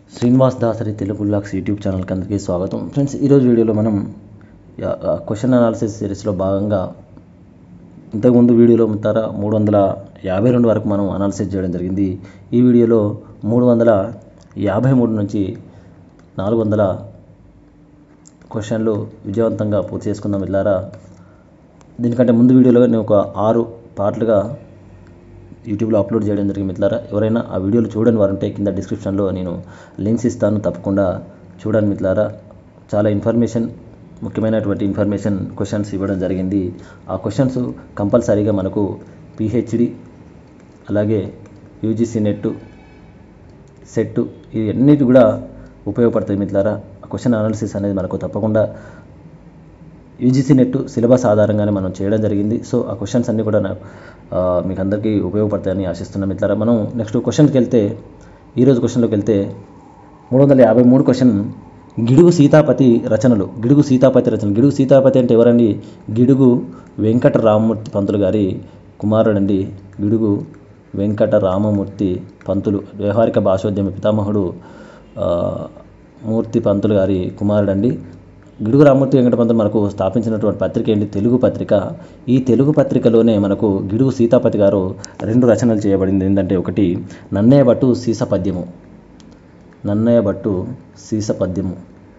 Srinivas Dasari Telugu blogs YouTube ఛానల్కి అందరికీ స్వాగతం ఫ్రెండ్స్ ఈరోజు వీడియోలో మనం క్వశ్చన్ అనాలిసిస్ సిరీస్లో భాగంగా ఇంతకుముందు వీడియోలో తర మూడు వందల యాభై రెండు వరకు మనం అనాలిసిస్ చేయడం జరిగింది ఈ వీడియోలో మూడు వందల యాభై మూడు నుంచి నాలుగు వందల క్వశ్చన్లు విజయవంతంగా పూర్తి చేసుకుందాం ఇల్లారా దీనికంటే ముందు వీడియోలో నేను ఒక ఆరు పార్ట్లుగా యూట్యూబ్లో అప్లోడ్ చేయడం జరిగింది మిత్రులారా ఎవరైనా ఆ వీడియోలు చూడని వారు ఉంటే కింద డిస్క్రిప్షన్లో నేను లింక్స్ ఇస్తాను తప్పకుండా చూడండి మిత్రులారా చాలా ఇన్ఫర్మేషన్ ముఖ్యమైనటువంటి ఇన్ఫర్మేషన్ క్వశ్చన్స్ ఇవ్వడం జరిగింది ఆ క్వశ్చన్స్ కంపల్సరీగా మనకు పిహెచ్డి అలాగే యూజీసీ నెట్ సెట్ ఇవన్నిటి కూడా ఉపయోగపడతాయి మిత్రులారా ఆ క్వశ్చన్ అనాలిసిస్ అనేది మనకు తప్పకుండా యూజీసీ నెట్ సిలబస్ ఆధారంగానే మనం చేయడం జరిగింది సో ఆ క్వశ్చన్స్ అన్నీ కూడా నా- ఆ, మీకు అందరికీ ఉపయోగపడతాయని ఆశిస్తున్నాం మిత్రులారా మనం నెక్స్ట్ క్వశ్చన్కి వెళ్తే ఈరోజు క్వశ్చన్లోకి వెళ్తే మూడు వందల యాభై మూడు క్వశ్చన్ గిడుగు సీతాపతి రచనలు గిడుగు సీతాపతి రచనలు గిడుగు సీతాపతి అంటే ఎవరండి గిడుగు వెంకట రామమూర్తి పంతులు గారి కుమారుడండి గిడుగు వెంకట రామమూర్తి పంతులు వ్యవహారిక భాషోద్యమ పితామహుడు ఆ, మూర్తి పంతులు గారి కుమారుడండి గిడుగు రామూర్తి వెంకట పంతులు మనకు స్థాపించినటువంటి పత్రిక ఏంటి తెలుగు పత్రిక ఈ తెలుగు పత్రికలోనే మనకు గిడుగు సీతాపతి గారు రెండు రచనలు చేయబడింది ఏంటంటే ఒకటి నన్నయ్య భట్టు సీస పద్యము నన్నయ్య భట్టు సీస పద్యము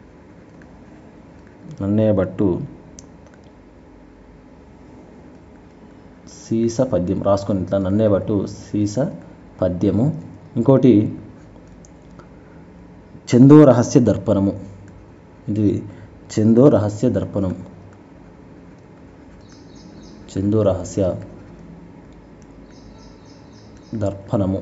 నన్నయ్య భట్టు సీస పద్యం రాసుకొని ఇట్లా నన్నయ్య భట్టు సీస పద్యము ఇంకోటి చందో రహస్య దర్పణము ఇది చందో రహస్య దర్పణం చందో రహస్య దర్పణము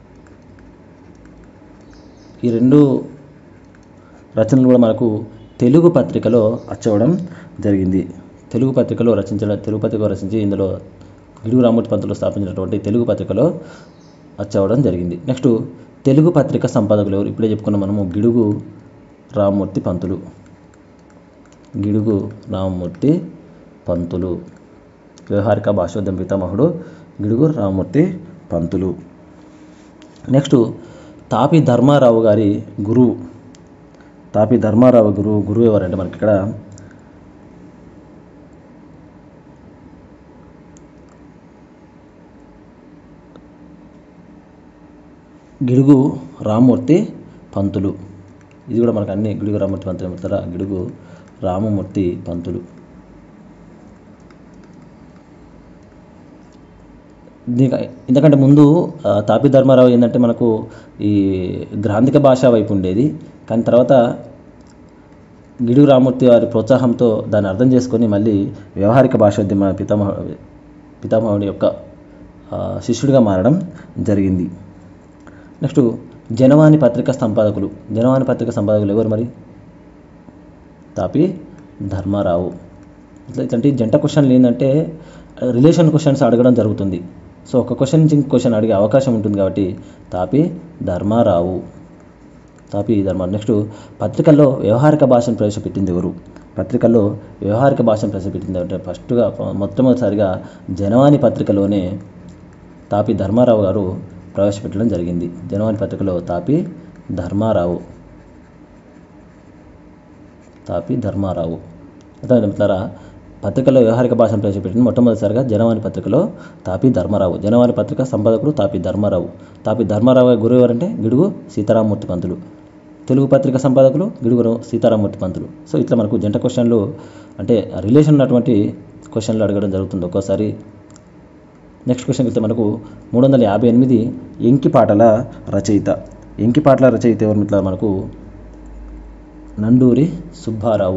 ఈ రెండు రచనలు కూడా మనకు తెలుగు పత్రికలో అచ్చవడం జరిగింది తెలుగు పత్రికలో రచించడం తెలుగు పత్రికలో రచించి ఇందులో గిడుగు రామూర్తి పంతులు స్థాపించినటువంటి తెలుగు పత్రికలో అచ్చవడం జరిగింది నెక్స్ట్ తెలుగు పత్రిక సంపాదకులు ఎవరు ఇప్పుడే చెప్పుకున్నాం మనము గిడుగు రామూర్తి పంతులు గిడుగు రామమూర్తి పంతులు వ్యవహారిక భాషోద్యమ పితామహుడు గిడుగు రామమూర్తి పంతులు నెక్స్ట్ తాపి ధర్మారావు గారి గురువు తాపి ధర్మారావు గురువు గురువు ఎవరంటే మనకి ఇక్కడ గిడుగు రామమూర్తి పంతులు ఇది కూడా మనకు అన్ని గిడుగు రామమూర్తి పంతులు చెప్తారా గిడుగు రామమూర్తి పంతులు దీనికి ఎందుకంటే ముందు ఆ, తాపి ధర్మారావు ఏంటంటే మనకు ఈ గ్రాంధిక భాష వైపు ఉండేది కానీ తర్వాత గిడుగు రామూర్తి వారి ప్రోత్సాహంతో దాన్ని అర్థం చేసుకొని మళ్ళీ వ్యవహారిక భాషోద్యమ పితామహ పితామహుడి యొక్క ఆ, శిష్యుడిగా మారడం జరిగింది నెక్స్ట్ జనవాణి పత్రిక సంపాదకులు జనవాణి పత్రిక సంపాదకులు ఎవరు మరి తాపి ధర్మారావు ఇట్లా ఇట్లాంటి జంట క్వశ్చన్లు ఏంటంటే రిలేషన్ క్వశ్చన్స్ అడగడం జరుగుతుంది సో ఒక క్వశ్చన్ నుంచి ఇంకో క్వశ్చన్ అడిగే అవకాశం ఉంటుంది కాబట్టి తాపి ధర్మారావు తాపి ధర్మ నెక్స్ట్ పత్రికల్లో వ్యవహారిక భాషను ప్రవేశపెట్టింది ఎవరు పత్రికల్లో వ్యవహారిక భాషను ప్రవేశపెట్టింది అంటే ఫస్ట్గా మొట్టమొదటిసారిగా జనవాణి పత్రికలోనే తాపి ధర్మారావు గారు ప్రవేశపెట్టడం జరిగింది జనవాణి పత్రికలో తాపి ధర్మారావు తాపి ధర్మారావు అదే మిత్రులారా పత్రికలో వ్యవహారిక భాషను ప్రవేశపెట్టింది మొట్టమొదటిసారిగా జనవాణి పత్రికలో తాపి ధర్మారావు జనవాణి పత్రిక సంపాదకుడు తాపి ధర్మారావు తాపి ధర్మారావు గారి గురువు ఎవరంటే గిడుగు సీతారామూర్తి పంతులు తెలుగు పత్రిక సంపాదకులు గిడుగు సీతారామూర్తి పంతులు సో ఇట్లా మనకు జంట క్వశ్చన్లు అంటే రిలేషన్ ఉన్నటువంటి క్వశ్చన్లు అడగడం జరుగుతుంది ఒక్కోసారి నెక్స్ట్ క్వశ్చన్ వెళ్తే మనకు మూడు వందల యాభై ఎనిమిది ఎంకిపాటల రచయిత ఎంకిపాటల రచయిత ఎవరు మిత్రులారా మనకు నండూరి సుబ్బారావు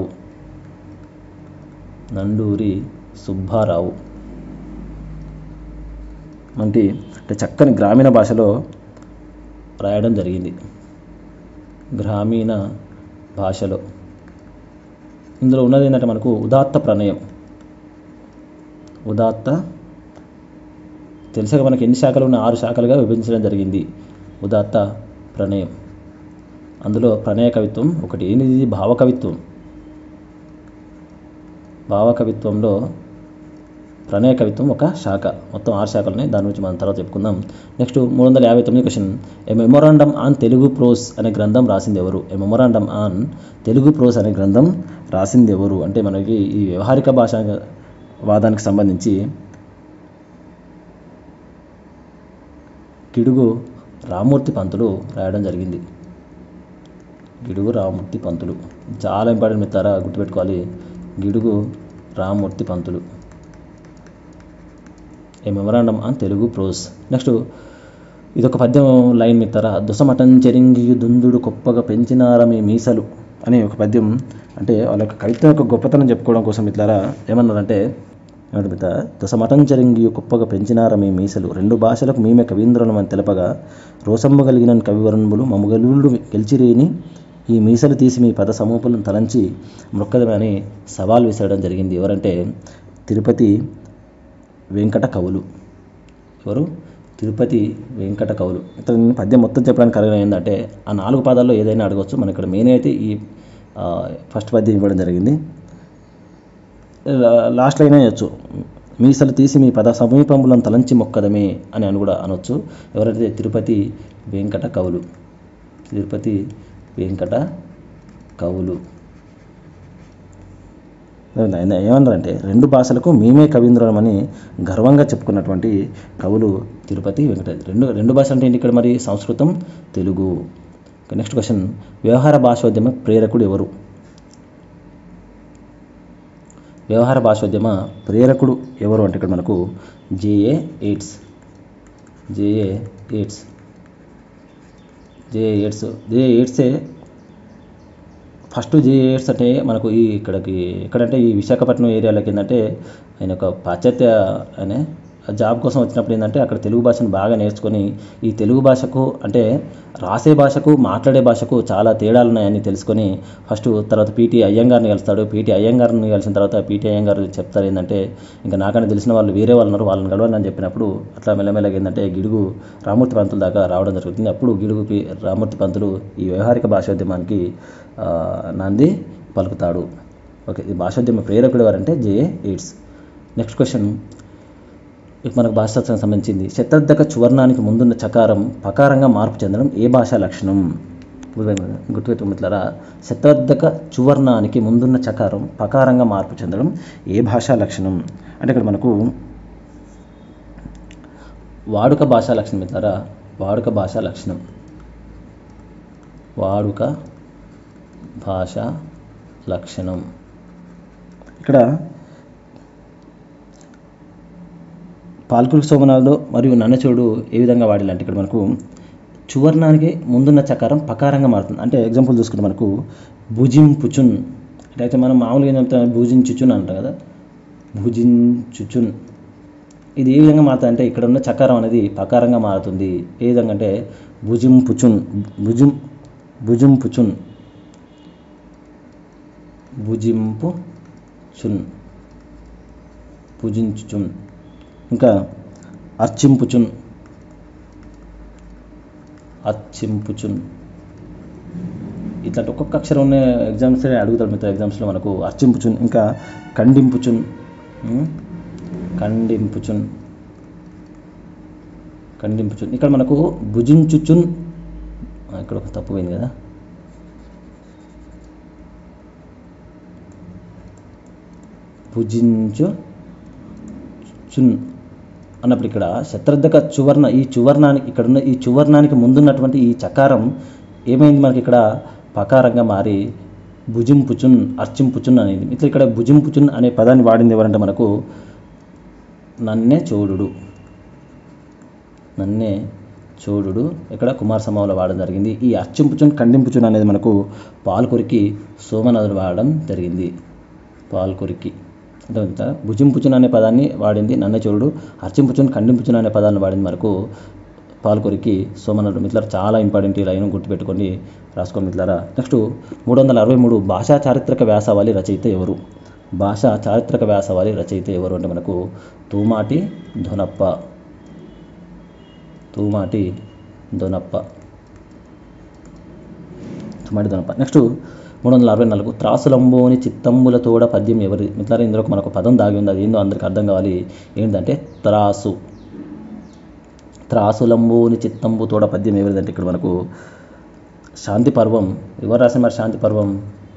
నండూరి సుబ్బారావు వంటి అంటే చక్కని గ్రామీణ భాషలో రాయడం జరిగింది గ్రామీణ భాషలో ఇందులో ఉన్నది ఏంటంటే మనకు ఉదాత్త ప్రణయం ఉదాత్త తెలుసగా మనకి ఎన్ని శాఖలు ఉన్న ఆరు శాఖలుగా విభజించడం జరిగింది ఉదాత్త ప్రణయం అందులో ప్రణయ కవిత్వం ఒకటి ఏంటిది భావ కవిత్వం భావ కవిత్వంలో ప్రణయ కవిత్వం ఒక శాఖ మొత్తం ఆరు శాఖలు ఉన్నాయి దాని గురించి మనం తర్వాత చెప్పుకుందాం నెక్స్ట్ మూడు వందల యాభై తొమ్మిది question a memorandum on Telugu prose అనే గ్రంథం రాసింది ఎవరు a memorandum on Telugu prose అనే గ్రంథం రాసింది ఎవరు అంటే మనకి ఈ వ్యవహారిక భాష వాదానికి సంబంధించి గిడుగు రామూర్తి పంతులు రాయడం జరిగింది గిడుగు రామూర్తి పంతులు చాలా ఇంపార్టెంట్ మిత్రారా గుర్తుపెట్టుకోవాలి Gidugu Ramurthy Pantulu a memorandum on Telugu prose next ఇదొక పద్యం లైన్ మిత్తారా దుసమటం చెరింగియు దుందుడు గొప్పగా పెంచినార మీ మీసలు అనే ఒక పద్యం అంటే వాళ్ళ యొక్క కవిత్వం యొక్క గొప్పతనం చెప్పుకోవడం కోసం మిత్రారా ఏమన్నారంటే ఏమంటే మిత్ర దుసమటం చెరింగియు గొప్పగా పెంచినార మీ మీసలు రెండు భాషలకు మేమే కవీంద్రులం అని తెలపగా రోసమ్మ కలిగిన కవివరణములు మమ్మగలుడు గెలిచిరేని ఈ మీసలు తీసి మీ పద సమూపులను తలంచి మృక్కదమని సవాల్ విసరడం జరిగింది ఎవరంటే తిరుపతి వెంకట కవులు ఎవరు తిరుపతి వెంకట కవులు ఇతను పద్యం మొత్తం చెప్పడానికి కారణం ఏంటంటే ఆ నాలుగు పదాల్లో ఏదైనా అడగవచ్చు మనం ఇక్కడ మెయిన్ అయితే ఈ ఆ, ఫస్ట్ పద్యం ఇవ్వడం జరిగింది లా- లాస్ట్లో అయినా చేయొచ్చు మీసలు తీసి మీ పద సమీపములను తలంచి మొక్కదమే అని అని కూడా అనొచ్చు ఎవరైతే తిరుపతి వెంకట కవులు తిరుపతి వెంకట కవులు ఆయన ఏమన్నారంటే రెండు భాషలకు మేమే కవీంద్రం అని గర్వంగా చెప్పుకున్నటువంటి కవులు తిరుపతి వెంకట రెండు రెండు భాష అంటే ఏంటి ఇక్కడ మరి సంస్కృతం తెలుగు నెక్స్ట్ క్వశ్చన్ వ్యవహార భాషోద్యమ ప్రేరకుడు ఎవరు వ్యవహార భాషోద్యమ ప్రేరకుడు ఎవరు అంటే ఇక్కడ మనకు జేఏ ఎయిడ్స్ జేఏ ఎయిడ్స్ జేఏ ఎయిడ్స్ జేఏ ఎయిడ్సే ఫస్ట్ జేఏఎడ్స్ అంటే మనకు ఈ ఇక్కడికి ఎక్కడంటే ఈ విశాఖపట్నం ఏరియాలోకి ఏంటంటే ఆయన ఒక పాశ్చాత్య అనే జాబ్ కోసం వచ్చినప్పుడు ఏంటంటే అక్కడ తెలుగు భాషను బాగా నేర్చుకొని ఈ తెలుగు భాషకు అంటే రాసే భాషకు మాట్లాడే భాషకు చాలా తేడాలు ఉన్నాయని తెలుసుకొని ఫస్ట్ తర్వాత పీటీ అయ్యంగారిని కలుస్తాడు పీటీ అయ్యంగారిని కలిసిన తర్వాత పీటీ అయ్యంగారు చెప్తారు ఏంటంటే ఇంకా నాకన్నా తెలిసిన వాళ్ళు వేరే వాళ్ళు ఉన్నారు వాళ్ళని కలవాలని అని చెప్పినప్పుడు అట్లా మెల్లమెల్లగా ఏంటంటే గిడుగు రామూర్తి పంతుల దాకా రావడం జరుగుతుంది అప్పుడు గిడుగు పి రామూర్తి పంతులు ఈ వ్యవహారిక భాషోద్యమానికి ఆ, నాంది పలుకుతాడు ఓకే ఈ భాషోద్యమ ప్రేరకుడు ఎవరంటే జేఏ ఎయిడ్స్ నెక్స్ట్ క్వశ్చన్ ఇక మనకు భాషాశాస్త్రం సంబంధించింది శతాబ్దక చువర్ణానికి ముందున్న చకారం పకారంగా మార్పు చెందడం ఏ భాషా లక్షణం గుర్తుపెట్టుకుమిట్లారా శతాబ్దక చువర్ణానికి ముందున్న చకారం పకారంగా మార్పు చెందడం ఏ భాషా లక్షణం అంటే ఇక్కడ మనకు వాడుక భాషా లక్షణం మిత్రారా వాడుక భాషా లక్షణం వాడుక భాష లక్షణం ఇక్కడ పాల్కులు సోమనాథుడు మరియు నన్నచోడు ఏ విధంగా వాడాలంటే ఇక్కడ మనకు చువర్ణానికి ముందున్న చకారం పకారంగా మారుతుంది అంటే ఎగ్జాంపుల్ చూసుకుంటే మనకు భుజింపుచున్ అంటే అయితే మనం మామూలుగా ఏం చెప్తాం భుజించుచున్ అంటాం కదా భుజించుచున్ ఇది ఏ విధంగా మారుతుంది అంటే ఇక్కడ ఉన్న చకారం అనేది పకారంగా మారుతుంది ఏ విధంగా అంటే భుజింపుచున్ భుజిం భుజింపుచున్ భుజింపు చున్ పూజించుచున్ ఇంకా అర్చింపుచున్ అర్చింపుచున్ ఇట్లాంటి ఒక్కొక్క అక్షరం ఉన్న ఎగ్జామ్స్ అడుగుతారు మిత్ర ఎగ్జామ్స్లో మనకు అర్చింపుచున్ ఇంకా ఖండింపుచున్ ఉం? ఖండింపుచున్ ఖండింపుచున్ ఇక్కడ మనకు భుజించుచున్ ఆ, ఇక్కడ ఒక తప్పు పోయింది కదా భుజించు చున్ అన్నప్పుడు ఇక్కడ శత్రుద్ధక చువర్ణ ఈ చువర్ణానికి ఇక్కడ ఉన్న ఈ చువర్ణానికి ముందున్నటువంటి ఈ చకారం ఏమైంది మనకి ఇక్కడ పకారంగా మారి భుజింపుచున్ అర్చింపుచున్ అనేది ఇట్లా ఇక్కడ భుజింపుచున్ అనే పదాన్ని వాడింది ఎవరంటే మనకు నన్నే చోడుడు నన్నే చోడుడు ఇక్కడ కుమార సమాలో వాడడం జరిగింది ఈ అర్చింపుచున్ ఖండింపుచున్ అనేది మనకు పాల్కొరికి సోమనాథుడు వాడడం జరిగింది పాల్కొరికి అంటే ఇంత భుజింపుచున్ అనే పదాన్ని వాడింది నన్నచోరుడు అర్చింపుచున్ ఖండింపుచున్ అనే పదాన్ని వాడింది మనకు పాల్కొరికి సోమనాథుడు మిత్రులారా చాలా ఇంపార్టెంట్ ఈ లైన్ గుర్తుపెట్టుకోండి రాసుకోండి మిత్రులారా నెక్స్ట్ మూడు వందల అరవై మూడు భాషా చారిత్రక వ్యాసవాలి రచయిత ఎవరు భాషా చారిత్రక వ్యాసవాలి రచయిత ఎవరు అంటే మనకు తూమాటి ధొనప్ప తూమాటి దొనప్ప తుమ్మడి దొనప్ప నెక్స్ట్ మూడు వందల అరవై నాలుగు త్రాసులంబోని చిత్తంబులతోడ పద్యం ఎవరి మిత్రులారా ఇందులో మనకు పదం దాగి ఉంది అది ఏందో అందరికి అర్థం కావాలి ఏంటంటే త్రాసు త్రాసులంబోని చిత్తంబు తోడ పద్యం ఎవరిదంటే ఇక్కడ మనకు శాంతి పర్వం ఎవరు రాసిన మరి శాంతి పర్వం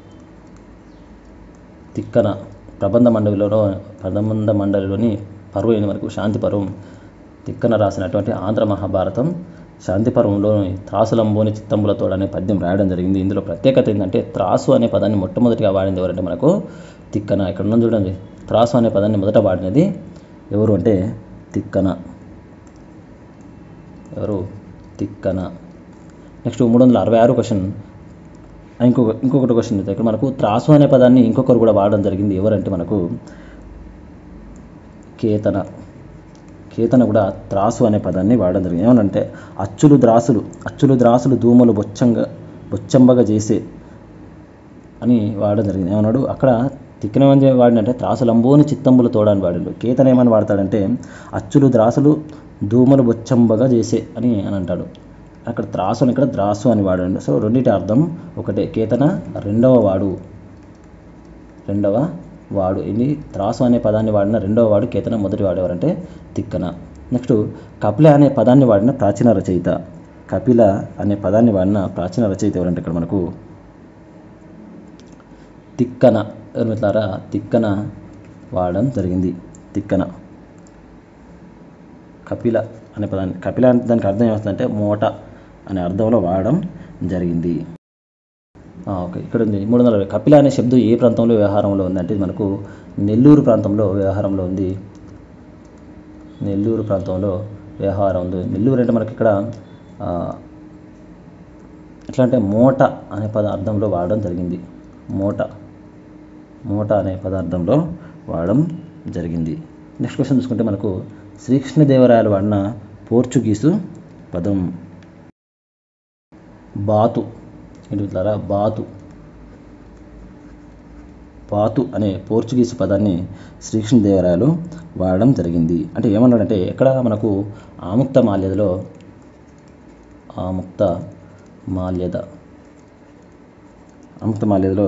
తిక్కన ప్రబంధ మండలిలో ప్రబంధ మండలిలోని పర్వం ఏంటి మనకు శాంతి పర్వం తిక్కన రాసినటువంటి ఆంధ్ర మహాభారతం శాంతి పర్వంలోని త్రాసులంబోని చిత్తంబులతో అనే పద్యం రాయడం జరిగింది ఇందులో ప్రత్యేకత ఏంటంటే త్రాసు అనే పదాన్ని మొట్టమొదటిగా వాడింది ఎవరంటే మనకు తిక్కన ఇక్కడ ఉన్న చూడండి త్రాసు అనే పదాన్ని మొదట వాడినది ఎవరు అంటే తిక్కన ఎవరు తిక్కన నెక్స్ట్ మూడు వందల అరవై ఆరు క్వశ్చన్ ఇంకొక ఇంకొకటి క్వశ్చన్ అయితే ఇక్కడ మనకు త్రాసు అనే పదాన్ని ఇంకొకరు కూడా వాడడం జరిగింది ఎవరంటే మనకు కేతన కేతన కూడా త్రాసు అనే పదాన్ని వాడడం జరిగింది ఏమనంటే అచ్చులు ద్రాసులు అచ్చులు ద్రాసులు దూమలు బొచ్చంగా బొచ్చంబగా చేసే అని వాడడం జరిగింది ఏమన్నాడు అక్కడ తిక్కినమని వాడినంటే త్రాసులంబోని చిత్తంబుల తోడని వాడాడు కేతన ఏమని వాడతాడంటే అచ్చులు ద్రాసులు దూమలు బొచ్చంబగా చేసే అని అని అంటాడు అక్కడ త్రాసు అని ఇక్కడ ద్రాసు అని వాడాడు సో రెండింటి అర్థం ఒకటే కేతన రెండవ వాడు రెండవ వాడు ఇది త్రాసు అనే పదాన్ని వాడిన రెండవ వాడు కేతన మొదటి వాడేవారంటే తిక్కన నెక్స్ట్ కపిల అనే పదాన్ని వాడిన ప్రాచీన రచయిత కపిల అనే పదాన్ని వాడిన ప్రాచీన రచయిత ఎవరంటే ఇక్కడ మనకు తిక్కన మిత్రులారా తిక్కన వాడడం జరిగింది తిక్కన కపిల అనే పదాన్ని కపిల అంటే దానికి అర్థం ఏమవుతుందంటే మూట అనే అర్థంలో వాడడం జరిగింది ఆ, ఓకే ఇక్కడ ఉంది మూడు వందల అరవై. కపిల అనే శబ్దం ఏ ప్రాంతంలో వ్యవహారంలో ఉంది అంటే ఇది మనకు నెల్లూరు ప్రాంతంలో వ్యవహారంలో ఉంది నెల్లూరు ప్రాంతంలో వ్యవహారం ఉంది నెల్లూరు అంటే మనకి ఇక్కడ ఆ, ఎట్లా అంటే మూట అనే పద అర్థంలో వాడడం జరిగింది మూట మూట అనే పదార్థంలో వాడడం జరిగింది నెక్స్ట్ క్వశ్చన్ చూసుకుంటే మనకు శ్రీకృష్ణదేవరాయలు వాడిన పోర్చుగీసు పదం బాతు ఏంటి మిత్రులారా బాతు బాతు అనే పోర్చుగీస్ పదాన్ని శ్రీకృష్ణదేవరాయలు వాడడం జరిగింది అంటే ఏమన్నాడంటే ఎక్కడ మనకు ఆముక్త మాల్యదలో ఆముక్త మాల్యద ఆముక్త మాల్యదలో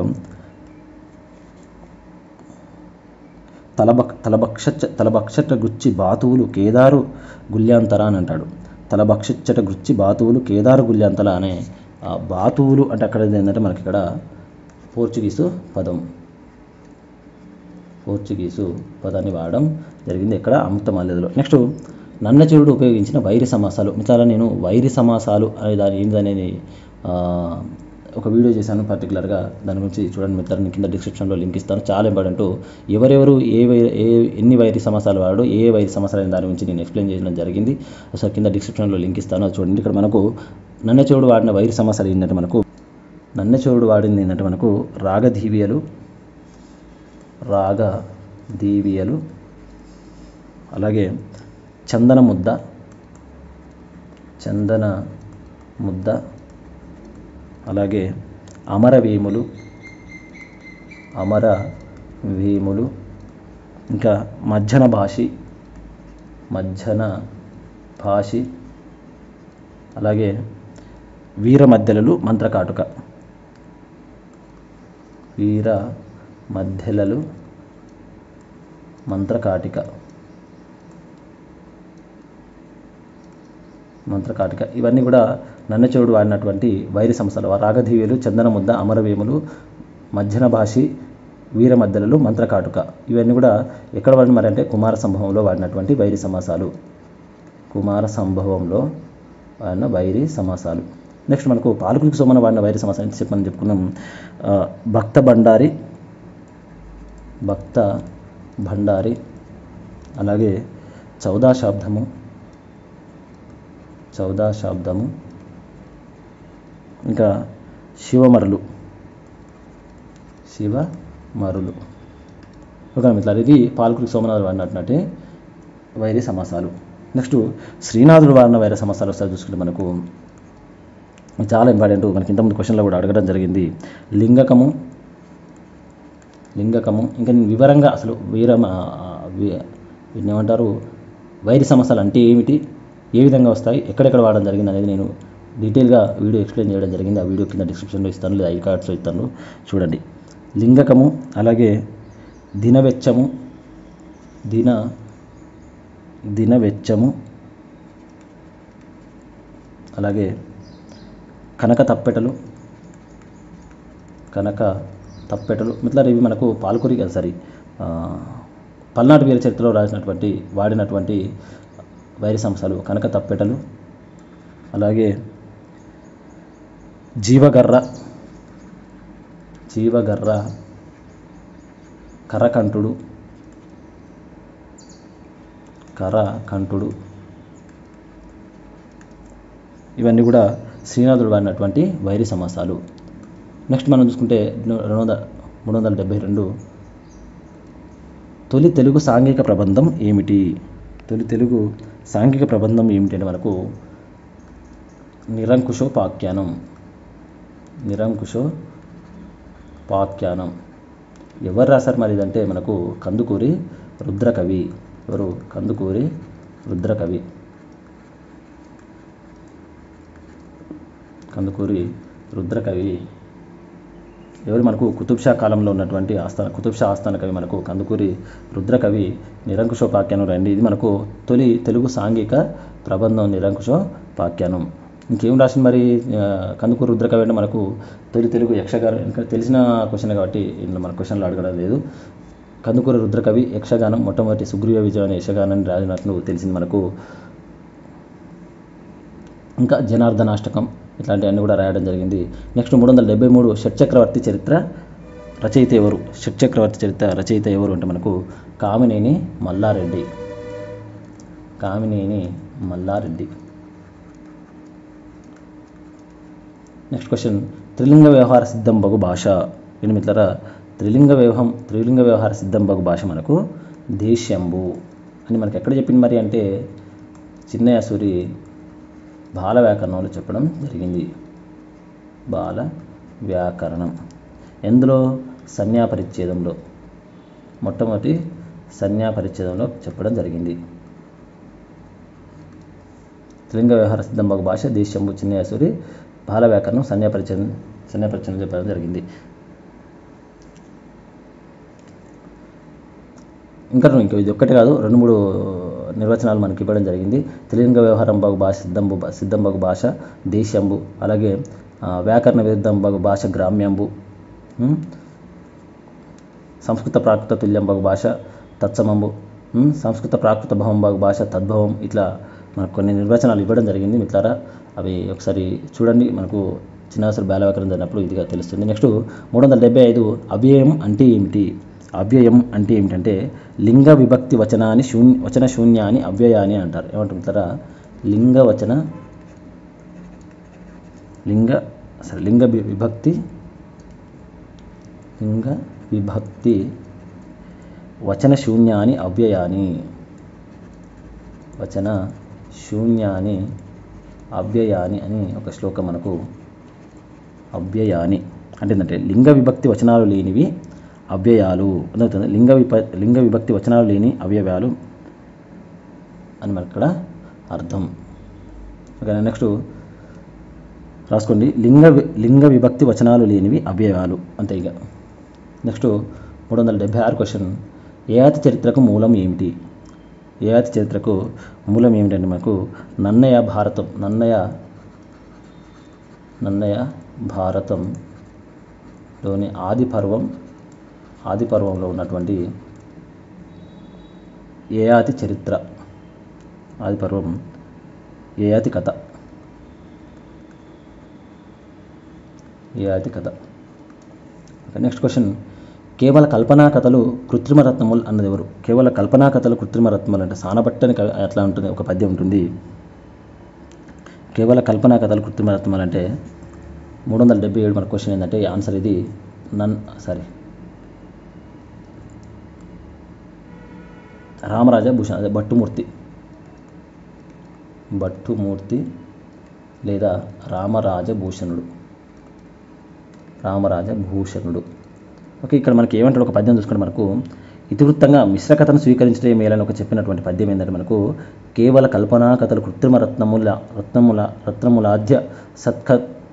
తలబక్ తలభక్ష తలభక్షట గుచ్చి బాతువులు కేదారు గుల్యాంతర అని అంటాడు తలభక్షిచ్చట గుచ్చి బాతువులు కేదారు గుల్యాంతల అనే ఆ బాతువులు అంటే అక్కడ ఏంటంటే మనకి ఇక్కడ పోర్చుగీసు పదం పోర్చుగీసు పదాన్ని వాడడం జరిగింది ఇక్కడ అమృతమాల్యదలో నెక్స్ట్ నన్నచూరుడు ఉపయోగించిన వైరి సమాసాలు మిత్రారా నేను వైరి సమాసాలు అనే దాని ఏంటనేది ఆ, ఒక వీడియో చేశాను పర్టికులర్గా దాని గురించి చూడండి మిత్రులు కింద డిస్క్రిప్షన్లో లింక్ ఇస్తాను చాలా ఇంపార్టెంట్ ఎవరెవరు ఏ వై ఏ ఎన్ని వైరి సమాసాలు వాడు ఏ వైరి సమాసాలు అనే దాని గురించి నేను ఎక్స్ప్లెయిన్ చేయడం జరిగింది సో కింద డిస్క్రిప్షన్లో లింక్ ఇస్తాను అది చూడండి ఇక్కడ మనకు నన్నచూరుడు వాడిన వైరి సమాసాలు ఏంటంటే మనకు నన్నచూరుడు వాడింది ఏంటంటే మనకు రాగధీవియలు రాగ దీవియలు అలాగే చందన ముద్ద చందన ముద్ద అలాగే అమరవేములు అమర వేములు ఇంకా మజ్జన భాషి మజ్జన భాషి అలాగే వీర మధ్యలలు మంత్రకాటుక వీర మధ్యలలు మంత్రకాటిక మంత్రకాటిక ఇవన్నీ కూడా నన్నచెవుడు వాడినటువంటి వైరి సంస్థలు రాగధీయులు చందన ముద్ద అమరవేములు మధ్యన భాషి వీర మధ్యలలు మంత్రకాటుక ఇవన్నీ కూడా ఎక్కడ వాడిన మరి అంటే కుమార సంభవంలో వాడినటువంటి వైరి సమాసాలు కుమార సంభవంలో వాడిన వైరి సమాసాలు నెక్స్ట్ మనకు పాలకులకు సోమన వాడిన వైరి సమాసాలు ఎంత చెప్పని చెప్పుకున్నాం ఆ, భక్త భండారి భక్త భండారి అలాగే చౌదాశాబ్దము చౌదాశాబ్దము ఇంకా శివమరులు శివమరులు ఓకే మిత్రులారు ఇది పాలకులు సోమనాథుడు వాడినటువంటి వైరి సమాసాలు నెక్స్ట్ శ్రీనాథుడు వాడిన వైర సమాసాలు ఒకసారి చూసుకుంటే మనకు ఇది చాలా ఇంపార్టెంట్ మనకి ఇంతకుముందు క్వశ్చన్లో కూడా అడగడం జరిగింది లింగకము లింగకము ఇంకా నేను వివరంగా అసలు వీర వీటిని ఏమంటారు వైరి సమస్యలు అంటే ఏమిటి ఏ విధంగా వస్తాయి ఎక్కడెక్కడ వాడడం జరిగింది అనేది నేను డీటెయిల్గా వీడియో ఎక్స్ప్లెయిన్ చేయడం జరిగింది ఆ వీడియో కింద డిస్క్రిప్షన్లో ఇస్తాను లేదా ఐ కార్డ్స్లో ఇస్తాను చూడండి లింగకము అలాగే దినవెచ్చము దిన దినవెచ్చము అలాగే కనక తప్పెటలు కనక తప్పెటలు మిత్రులారా ఇవి మనకు పాల్కొరి సారీ ఆ, పల్నాడు వీర చరిత్రలో రాసినటువంటి వాడినటువంటి వైరి సంస్థలు కనక తప్పెటలు అలాగే జీవగర్ర జీవగర్ర కరకంఠుడు కరకంఠుడు ఇవన్నీ కూడా శ్రీనాథుడు వాడినటువంటి వైరి సమాసాలు నెక్స్ట్ మనం చూసుకుంటే రెండు వందల మూడు వందల డెబ్బై రెండు తొలి తెలుగు సాంఘిక ప్రబంధం ఏమిటి తొలి తెలుగు సాంఘిక ప్రబంధం ఏమిటి అంటే మనకు నిరంకుశోపాఖ్యానం నిరంకుశోపాఖ్యానం ఎవరు రాశారు మరి ఇదంటే మనకు కందుకూరి రుద్రకవి ఎవరు కందుకూరి రుద్రకవి కందుకూరి రుద్రకవి ఎవరు మనకు కుతుబ్షా కాలంలో ఉన్నటువంటి ఆస్థాన కుతుబ్షా ఆస్థాన కవి మనకు కందుకూరి రుద్రకవి నిరంకుశోపాఖ్యానం రండి ఇది మనకు తొలి తెలుగు సాంఘిక ప్రబంధం నిరంకుశోపాఖ్యానం ఇంకేం రాసింది మరి ఆ, కందుకూరి రుద్రకవి అంటే మనకు తొలి తెలుగు యక్షగానం ఇంకా తెలిసిన క్వశ్చన్ కాబట్టి ఇందులో మన క్వశ్చన్లు అడగడం లేదు కందుకూరి రుద్రకవి యక్షగానం మొట్టమొదటి సుగ్రీవ విజయం అనే యక్షగానాన్ని రాసినట్లు తెలిసింది మనకు ఇంకా జనార్దనాష్టకం ఇట్లాంటివన్నీ కూడా రాయడం జరిగింది నెక్స్ట్ మూడు వందల డెబ్బై మూడు షట్చక్రవర్తి చరిత్ర రచయిత ఎవరు షట్చక్రవర్తి చరిత్ర రచయిత ఎవరు అంటే మనకు కామినేని మల్లారెడ్డి కామినేని మల్లారెడ్డి నెక్స్ట్ క్వశ్చన్ త్రిలింగ వ్యవహార సిద్ధం బగు భాష విని మిత్రులారా త్రిలింగ వ్యవహం త్రిలింగ వ్యవహార సిద్ధం బగు భాష మనకు దేశ్యంబు అని మనకి ఎక్కడ చెప్పింది మరి అంటే చిన్నయాసూరి బాల వ్యాకరణంలో చెప్పడం జరిగింది బాల వ్యాకరణం ఎందులో సంజ్ఞాపరిచ్ఛేదంలో మొట్టమొదటి సంజ్ఞాపరిచ్ఛేదంలో చెప్పడం జరిగింది త్రిలింగ వ్యవహార సిద్ధంబగు భాష దేశంబు చిన్నయాసూరి బాల వ్యాకరణం సంజ్ఞాపరిచ్ఛేదం సంజ్ఞాపరిచ్ఛేదం చెప్పడం జరిగింది ఇంకా ఇంకా ఇది ఒక్కటే కాదు రెండు మూడు నిర్వచనాలు మనకి ఇవ్వడం జరిగింది త్రిలింగ వ్యవహారం బగు భాష సిద్ధంబు సిద్ధంబగు భాష దేశంబు అలాగే ఆ, వ్యాకరణ విరుద్ధంబగు భాష గ్రామ్యంబు ఉం? సంస్కృత ప్రాకృత తుల్యంబగు భాష తత్సమంబు ఉం? సంస్కృత ప్రాకృత భవంబగు భాష తద్భవం ఇట్లా మనకు కొన్ని నిర్వచనాలు ఇవ్వడం జరిగింది మిత్రారా అవి ఒకసారి చూడండి మనకు చిన్నసలు బాల వ్యాకరణం జరిగినప్పుడు ఇదిగా తెలుస్తుంది నెక్స్ట్ మూడు వందల డెబ్బై ఐదు అవ్యయం అంటే ఏమిటి అవ్యయం అంటే ఏమిటంటే లింగ విభక్తి వచనాన్ని శూన్య వచన శూన్యాన్ని అవ్యయాన్ని అంటారు ఏమంటారా లింగ వచన లింగ సరే లింగ వి- విభక్తి లింగ విభక్తి వచన శూన్యాని అవ్యయాని వచన శూన్యాని అవ్యయాని అని ఒక శ్లోకం మనకు అవ్యయాని అంటే ఏంటంటే లింగ విభక్తి వచనాలు లేనివి అవ్యయాలు అర్థమవుతుంది లింగ విప లింగ విభక్తి వచనాలు లేని అవయవాలు అని మనకి ఇక్కడ అర్థం ఓకే నెక్స్ట్ రాసుకోండి లింగ వి- లింగ విభక్తి వచనాలు లేనివి అవ్యయాలు అంతే ఇక నెక్స్ట్ మూడు వందల డెబ్బై ఆరు క్వశ్చన్ ఏయాతి చరిత్రకు మూలం ఏమిటి ఏయాతి చరిత్రకు మూలం ఏమిటంటే మనకు నన్నయ భారతం నన్నయ నన్నయ భారతంలోని ఆది పర్వం ఆది పర్వంలో ఉన్నటువంటి ఏయాతి చరిత్ర ఆది పర్వం ఏయాతి కథ ఏయాతి కథ నెక్స్ట్ క్వశ్చన్ కేవల కల్పనా కథలు కృత్రిమ రత్నములు అన్నది ఎవరు కేవల కల్పనా కథలు కృత్రిమ రత్నములు అంటే సానబట్టని కవి అట్లా ఉంటుంది ఒక పద్యం ఉంటుంది కేవల కల్పనా కథలు కృత్రిమ రత్నములు అంటే మూడు వందల డెబ్బై ఏడు మన క్వశ్చన్ ఏంటంటే ఆన్సర్ ఇది నన్ సారీ రామరాజ భూషణ్ అదే భట్టుమూర్తి భట్టుమూర్తి లేదా రామరాజభూషణుడు రామరాజభూషణుడు ఓకే ఇక్కడ మనకి ఏమంటాడు ఒక పద్యం చూసుకుంటే మనకు ఇతివృత్తంగా మిశ్రకథను స్వీకరించడమే మేలని ఒక చెప్పినటువంటి పద్యం ఏంటంటే మనకు కేవల కల్పనా కథలు కృత్రిమ రత్నముల రత్నముల రత్నములాద్య సత్క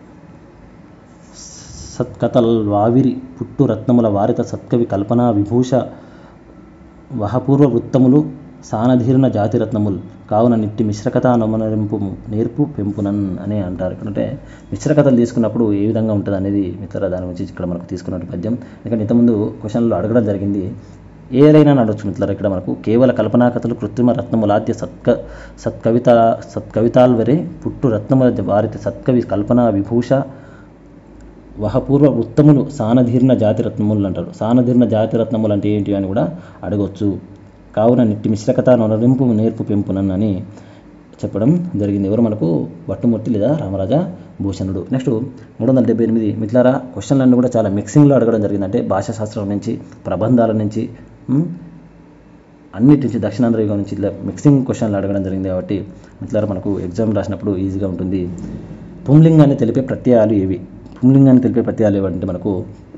సత్కథల్ వావిరి పుట్టు రత్నముల వారిత సత్కవి కల్పనా విభూష వహపూర్వ వృత్తములు సానధీర్ణ జాతిరత్నములు కావున నిట్టి మిశ్రకథ నమనరింపు నేర్పు పెంపునన్ అని అంటారు అంటే మిశ్రకథలు తీసుకున్నప్పుడు ఏ విధంగా ఉంటుంది అనేది మిత్ర దాని గురించి ఇక్కడ మనకు తీసుకున్నట్టు పద్యం ఎందుకంటే ఇంతకుముందు క్వశ్చన్లో అడగడం జరిగింది ఏదైనా నడవచ్చు మిత్రులారా ఇక్కడ మనకు కేవల కల్పనా కథలు కృత్రిమ రత్నములాద్య సత్క సత్కవిత సత్కవితాల్వరే పుట్టు రత్నముల వారిత సత్కవి కల్పనా విభూష వహపూర్వ వృత్తములు సానధీర్ణ జాతిరత్నములు అంటారు సానధీర్ణ జాతిరత్నములు అంటే ఏంటి అని కూడా అడగవచ్చు కావున నిట్టి మిశ్రకథ నొనరింపు నేర్పు పెంపునన్ అని చెప్పడం జరిగింది ఎవరు మనకు వట్టుమూర్తి లేదా రామరాజా భూషణుడు నెక్స్ట్ మూడు వందల డెబ్బై ఎనిమిది మిత్రులారా క్వశ్చన్లన్నీ కూడా చాలా మిక్సింగ్లో అడగడం జరిగింది అంటే భాషాశాస్త్రం నుంచి ప్రబంధాల నుంచి ఉమ్, అన్నిటి నుంచి దక్షిణాంధ్ర యుగం నుంచి ఇట్లా మిక్సింగ్ క్వశ్చన్లు అడగడం జరిగింది కాబట్టి మిత్రులారా మనకు ఎగ్జామ్ రాసినప్పుడు ఈజీగా ఉంటుంది పుంలింగాన్ని తెలిపే ప్రత్యయాలు ఏవి పుంలింగాన్ని తెలిపే ప్రత్యయాలు ఏవంటే మనకు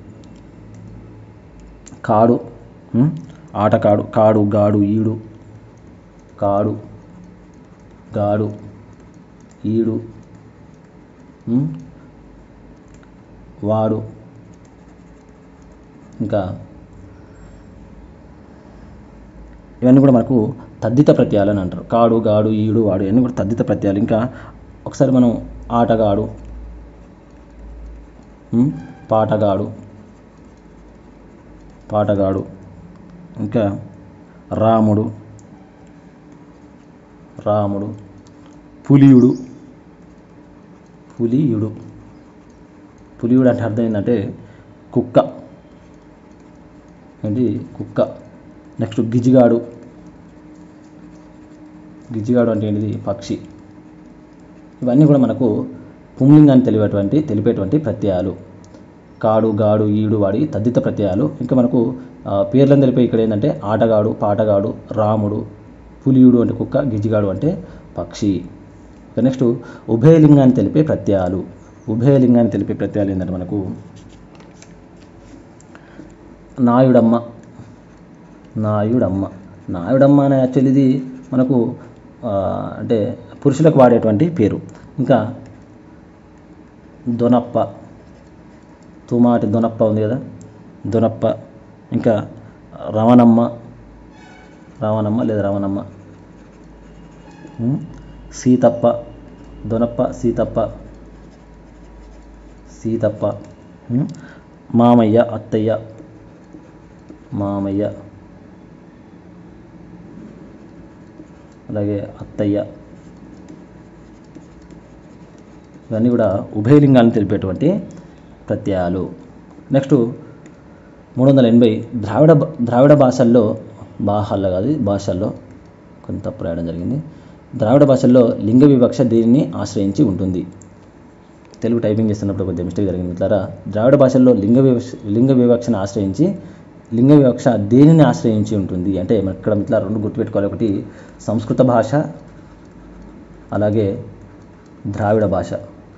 కాడు ఉమ్, ఆటకాడు కాడు గాడు ఈడు కాడు గాడు ఈడు ఉమ్, వాడు ఇంకా ఇవన్నీ కూడా మనకు తద్దిత ప్రత్యయాలు అని అంటారు కాడు గాడు ఈడు వాడు ఇవన్నీ కూడా తద్దిత ప్రత్యయాలు ఇంకా ఒకసారి మనం ఆటగాడు ఉమ్, పాటగాడు పాటగాడు ఇంకా రాముడు రాముడు పులియుడు పులియుడు పులియుడు అంటే అర్థం ఏంటంటే కుక్క ఏంటి కుక్క నెక్స్ట్ గిజిగాడు గిజిగాడు అంటే ఏంటిది పక్షి ఇవన్నీ కూడా మనకు పుంలింగాన్ని తెలిపేటువంటి తెలిపేటువంటి ప్రత్యయాలు కాడు గాడు ఈడు వాడి తద్దిత ప్రత్యయాలు ఇంకా మనకు ఆ, పేర్లను తెలిపే ఇక్కడ ఏంటంటే ఆటగాడు పాటగాడు రాముడు పులియుడు అంటే కుక్క గిజిగాడు అంటే పక్షి ఇక నెక్స్ట్ ఉభయలింగాన్ని తెలిపే ప్రత్యయాలు ఉభయలింగాన్ని తెలిపే ప్రత్యయాలు ఏంటంటే మనకు నాయుడమ్మ నాయుడమ్మ నాయుడమ్మ అనే యాక్చువల్ ఇది మనకు ఆ, అంటే పురుషులకు వాడేటువంటి పేరు ఇంకా దొనప్ప తుమాటి దొనప్ప ఉంది కదా దొనప్ప ఇంకా రవణమ్మ రావణమ్మ లేదా రవణమ్మ ఉమ్, సీతప్ప దొనప్ప సీతప్ప సీతప్ప ఉమ్, మామయ్య అత్తయ్య మామయ్య అలాగే అత్తయ్య ఇవన్నీ కూడా ఉభయలింగాన్ని తెలిపేటువంటి ప్రత్యయాలు నెక్స్ట్ మూడు వందల ఎనభై ద్రావిడ భా- ద్రావిడ భాషల్లో బాహల్లో కాదు భాషల్లో కొంత తప్పు రాయడం జరిగింది ద్రావిడ భాషల్లో లింగ వివక్ష దీనిని ఆశ్రయించి ఉంటుంది తెలుగు టైపింగ్ చేస్తున్నప్పుడు కొద్దిగా మిస్టేక్ జరిగింది మిత్రులారా ద్రావిడ భాషల్లో లింగ వివక్ష లింగ వివక్షను ఆశ్రయించి లింగ వివక్ష దేనిని ఆశ్రయించి ఉంటుంది అంటే మనకి ఇక్కడ మిత్రుల రెండు గుర్తుపెట్టుకోవాలి ఒకటి సంస్కృత భాష అలాగే ద్రావిడ భాష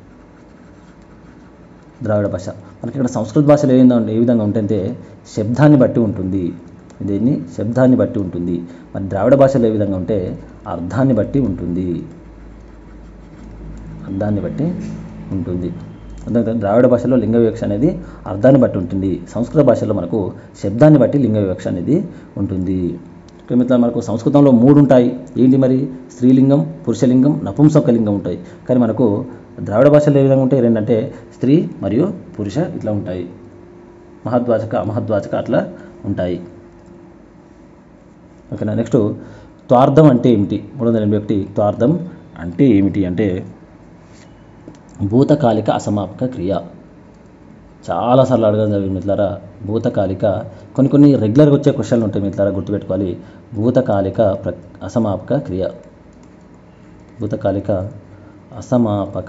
ద్రావిడ భాష మనకి ఇక్కడ సంస్కృత భాషలో ఏ విధంగా ఏ విధంగా ఉంటుందంటే శబ్దాన్ని బట్టి ఉంటుంది దీన్ని శబ్దాన్ని బట్టి ఉంటుంది మరి ద్రావిడ భాషలో ఏ విధంగా ఉంటే అర్థాన్ని బట్టి ఉంటుంది అర్థాన్ని బట్టి ఉంటుంది అందుకని ద్రావిడ భాషలో లింగ వివక్ష అనేది అర్థాన్ని బట్టి ఉంటుంది సంస్కృత భాషలో మనకు శబ్దాన్ని బట్టి లింగ వివక్ష అనేది ఉంటుంది ఇక మిత్రులు మనకు సంస్కృతంలో మూడు ఉంటాయి ఏంటి మరి స్త్రీలింగం పురుషలింగం నపుంసకలింగం ఉంటాయి కానీ మనకు ద్రావిడ భాషలో ఏ విధంగా ఉంటాయి రెండంటే స్త్రీ మరియు పురుష ఇట్లా ఉంటాయి మహద్వాచక అమహద్వాచక అట్లా ఉంటాయి ఓకేనా నెక్స్ట్ త్వార్థం అంటే ఏమిటి మూడు వందల ఎనభై ఒకటి త్వార్థం అంటే ఏమిటి అంటే భూతకాలిక అసమాపక క్రియ చాలాసార్లు అడగడం జరిగింది మిత్రులారా భూతకాలిక కొన్ని కొన్ని రెగ్యులర్గా వచ్చే క్వశ్చన్లు ఉంటాయి మిత్రులారా గుర్తుపెట్టుకోవాలి భూతకాలిక ప్ర అసమాపక క్రియ భూతకాలిక అసమాపక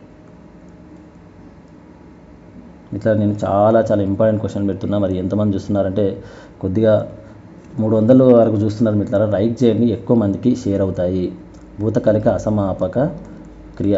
ఇట్లా నేను చాలా చాలా ఇంపార్టెంట్ క్వశ్చన్ పెడుతున్నా మరి ఎంతమంది చూస్తున్నారంటే కొద్దిగా మూడు వందల వరకు చూస్తున్నారు మిత్రులారా లైక్ చేయండి ఎక్కువ మందికి షేర్ అవుతాయి భూతకాలిక అసమాపక క్రియ